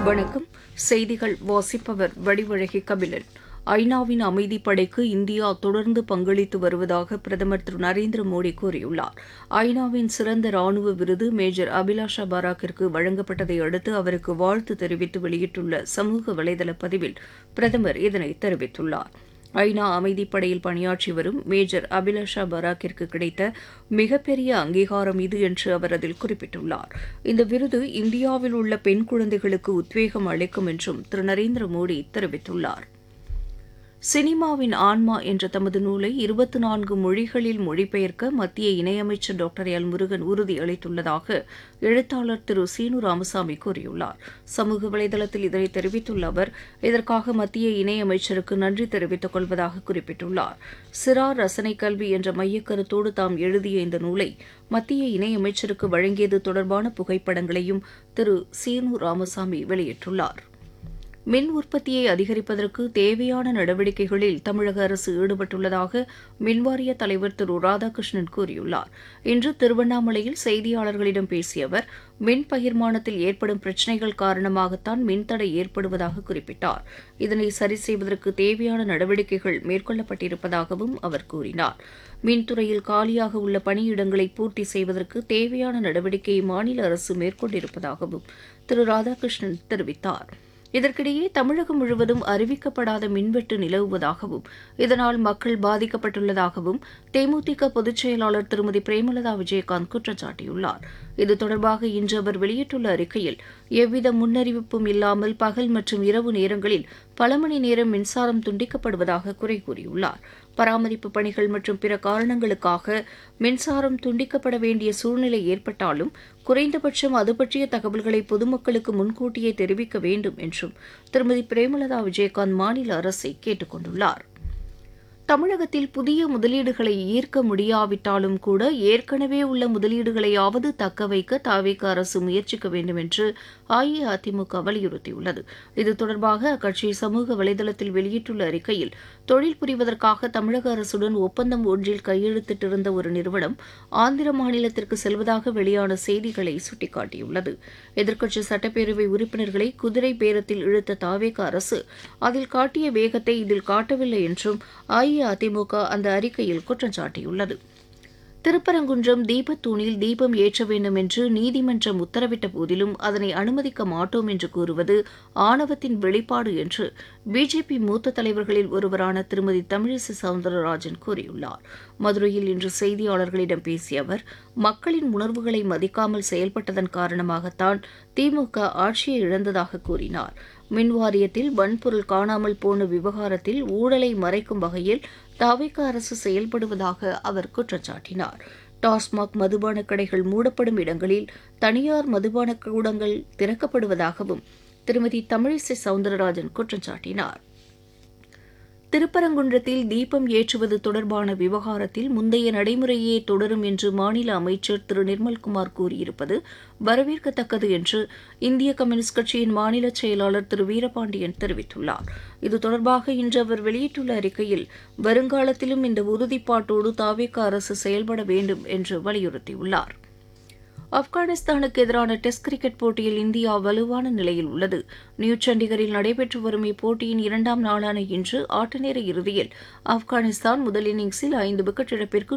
வணக்கம் செய்திகள் வாசிப்பவர் வடிவழகி கபிலன் ஐநாவின் அமைதிப் படைக்கு இந்தியா தொடர்ந்து பங்களித்து வருவதாக பிரதமர் திரு நரேந்திர மோடி கூறியுள்ளார் ஐநாவின் சிறந்த ராணுவ விருது மேஜர் அபிலாஷா பாராக்கிற்கு வழங்கப்பட்டதை அடுத்து அவருக்கு வாழ்த்து தெரிவித்து வெளியிட்டுள்ள சமூக வலைதள பதிவில் பிரதமர் இதனை தெரிவித்துள்ளார் ஐநா அமைதிப்படையில் பணியாற்றி வரும் மேஜர் அபிலாஷா பராக்கிற்கு கிடைத்த மிகப்பெரிய அங்கீகாரம் இது என்று அவர் அதில் குறிப்பிட்டுள்ளார் இந்த விருது இந்தியாவில் உள்ள பெண் குழந்தைகளுக்கு உத்வேகம் அளிக்கும் என்றும் திரு நரேந்திர மோடி தெரிவித்துள்ளார் சினிமாவின் ஆன்மா என்ற தமது நூலை இருபத்தி நான்கு மொழிகளில் மொழிபெயர்க்க மத்திய இணையமைச்சர் டாக்டர் எல் முருகன் உறுதியளித்துள்ளதாக எழுத்தாளர் திரு சீனு ராமசாமி கூறியுள்ளார் சமூக வலைதளத்தில் இதனை தெரிவித்துள்ள அவர் இதற்காக மத்திய இணையமைச்சருக்கு நன்றி தெரிவித்துக் கொள்வதாக குறிப்பிட்டுள்ளார் சிறார் ரசனை கல்வி என்ற மையக்கருத்தோடு தாம் எழுதிய இந்த நூலை மத்திய இணையமைச்சருக்கு வழங்கியது தொடர்பான புகைப்படங்களையும் திரு சீனு ராமசாமி வெளியிட்டுள்ளார் மின் உற்பத்தியை அதிகரிப்பதற்கு தேவையான நடவடிக்கைகளில் தமிழக அரசு ஈடுபட்டுள்ளதாக மின்வாரிய தலைவர் திரு ராதாகிருஷ்ணன் கூறியுள்ளார் இன்று திருவண்ணாமலையில் செய்தியாளர்களிடம் பேசிய அவர் மின் பகிர்மானத்தில் ஏற்படும் பிரச்சினைகள் காரணமாகத்தான் மின்தடை ஏற்படுவதாக குறிப்பிட்டார் இதனை சரி செய்வதற்கு தேவையான நடவடிக்கைகள் மேற்கொள்ளப்பட்டிருப்பதாகவும் அவர் கூறினார் மின்துறையில் காலியாக உள்ள பணியிடங்களை பூர்த்தி செய்வதற்கு தேவையான நடவடிக்கையை மாநில அரசு மேற்கொண்டிருப்பதாகவும் திரு ராதாகிருஷ்ணன் தெரிவித்தார் இதற்கிடையே தமிழகம் முழுவதும் அறிவிக்கப்படாத மின்வெட்டு நிலவுவதாகவும் இதனால் மக்கள் பாதிக்கப்பட்டுள்ளதாகவும் தேமுதிக பொதுச் செயலாளர் திருமதி பிரேமலதா விஜயகாந்த் குற்றம் சாட்டியுள்ளார் இது தொடர்பாக இன்று அவர் வெளியிட்டுள்ள அறிக்கையில் எவ்வித முன்னறிவிப்பும் இல்லாமல் பகல் மற்றும் இரவு நேரங்களில் பல மணி நேரம் மின்சாரம் துண்டிக்கப்படுவதாக குறை கூறியுள்ளார் பராமரிப்பு பணிகள் மற்றும் பிற காரணங்களுக்காக மின்சாரம் துண்டிக்கப்பட வேண்டிய சூழ்நிலை ஏற்பட்டாலும் குறைந்தபட்சம் அது பற்றிய தகவல்களை பொதுமக்களுக்கு முன்கூட்டியே தெரிவிக்க வேண்டும் என்றும் திருமதி பிரேமலதா விஜயகாந்த் மாநில அரசை கேட்டுக் கொண்டுள்ளார் தமிழகத்தில் புதிய முதலீடுகளை ஈர்க்க முடியாவிட்டாலும் கூட ஏற்கனவே உள்ள முதலீடுகளையாவது தக்க வைக்க தாவேக அரசு முயற்சிக்க வேண்டும் என்று அஇஅதிமுக வலியுறுத்தியுள்ளது இது தொடர்பாக அக்கட்சி சமூக வலைதளத்தில் வெளியிட்டுள்ள அறிக்கையில் தொழில் புரிவதற்காக தமிழக அரசுடன் ஒப்பந்தம் ஒன்றில் கையெழுத்திட்டிருந்த ஒரு நிறுவனம் ஆந்திர மாநிலத்திற்கு செல்வதாக வெளியான செய்திகளை சுட்டிக்காட்டியுள்ளது எதிர்க்கட்சி சட்டப்பேரவை உறுப்பினர்களை குதிரை பேரத்தில் இழுத்த தாவேக அரசு அதில் காட்டிய வேகத்தை இதில் காட்டவில்லை என்றும் அஇஅதிமுக அந்த அறிக்கையில் குற்றம் சாட்டியுள்ளது திருப்பரங்குன்றம் தீபத்தூணில் தீபம் ஏற்ற வேண்டும் என்று நீதிமன்றம் உத்தரவிட்ட போதிலும் அதனை அனுமதிக்க மாட்டோம் என்று கூறுவது ஆணவத்தின் வெளிப்பாடு என்று பிஜேபி மூத்த தலைவர்களில் ஒருவரான திருமதி தமிழிசை சவுந்தரராஜன் கூறியுள்ளார் மதுரையில் இன்று செய்தியாளர்களிடம் பேசிய அவர் மக்களின் உணர்வுகளை மதிக்காமல் செயல்பட்டதன் காரணமாகத்தான் திமுக ஆட்சியை இழந்ததாக கூறினார் மின் வாரியத்தில் வன்பொருள் காணாமல் போன விவகாரத்தில் ஊழலை மறைக்கும் வகையில் தவிக அரசு செயல்படுவதாக அவர் குற்றம் சாட்டினார் டாஸ்மாக் மதுபான கடைகள் மூடப்படும் இடங்களில் தனியார் மதுபான கூடங்கள் திறக்கப்படுவதாகவும் திருமதி தமிழிசை சவுந்தரராஜன் குற்றம் சாட்டினார் திருப்பரங்குன்றத்தில் தீபம் ஏற்றுவது தொடர்பான விவகாரத்தில் முந்தைய நடைமுறையே தொடரும் என்று மாநில அமைச்சர் திரு நிர்மல்குமார் கூறியிருப்பது வரவேற்கத்தக்கது என்று இந்திய கம்யூனிஸ்ட் கட்சியின் மாநில செயலாளர் திரு வீரபாண்டியன் தெரிவித்துள்ளார் இது தொடர்பாக இன்று அவர் வெளியிட்டுள்ள அறிக்கையில் வருங்காலத்திலும் இந்த உறுதிப்பாட்டோடு தாவேக அரசு செயல்பட வேண்டும் என்று வலியுறுத்தியுள்ளார் ஆப்கானிஸ்தானுக்கு எதிரான டெஸ்ட் கிரிக்கெட் போட்டியில் இந்தியா வலுவான நிலையில் உள்ளது நியூ சண்டிகரில் நடைபெற்று வரும் இப்போட்டியின் இரண்டாம் நாளான இன்று ஆட்டநேர இறுதியில் ஆப்கானிஸ்தான் முதல் இன்னிங்ஸில் ஐந்து விக்கெட் இழப்பிற்கு